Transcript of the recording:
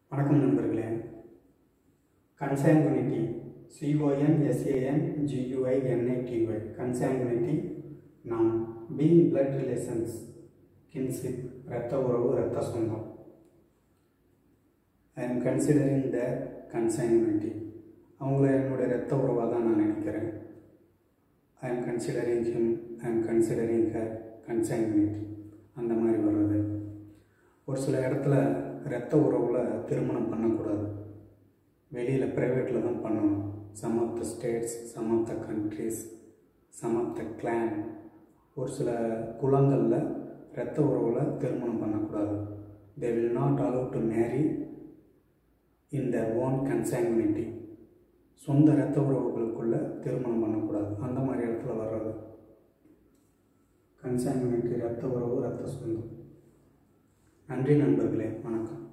வணக்கம் நண்பர்களே consanguinity CON SAN GUI NITY consanguinity நான் பீங் பிளட் ரிலேஷன்ஸ் கின்ஷிப் இரத்த உறவு இரத்த சொந்தம் ஐ எம் கன்சிடரிங் த கன்சாங்குனிட்டி அவங்கள என்னுடைய இரத்த உறவாக தான் நான் நினைக்கிறேன் I am considering him I am considering her consanguinity அந்த மாதிரி வர்றது ஒரு சில இடத்துல இரத்த உறவில் திருமணம் பண்ணக்கூடாது வெளியில் ப்ரைவேட்டில் தான் பண்ணணும் some of the states some of the countries some of the clan ஒரு சில குலங்களில் இரத்த உறவில் திருமணம் பண்ணக்கூடாது they will not allow to marry in the own consanguinity சொந்த இரத்த உறவுகளுக்குள்ள திருமணம் பண்ணக்கூடாது அந்த மாதிரி இடத்துல வர்றது கன்சாங்குனிட்டி இரத்த உறவு இரத்த சொந்தம் நன்றி நண்பர்களே வணக்கம்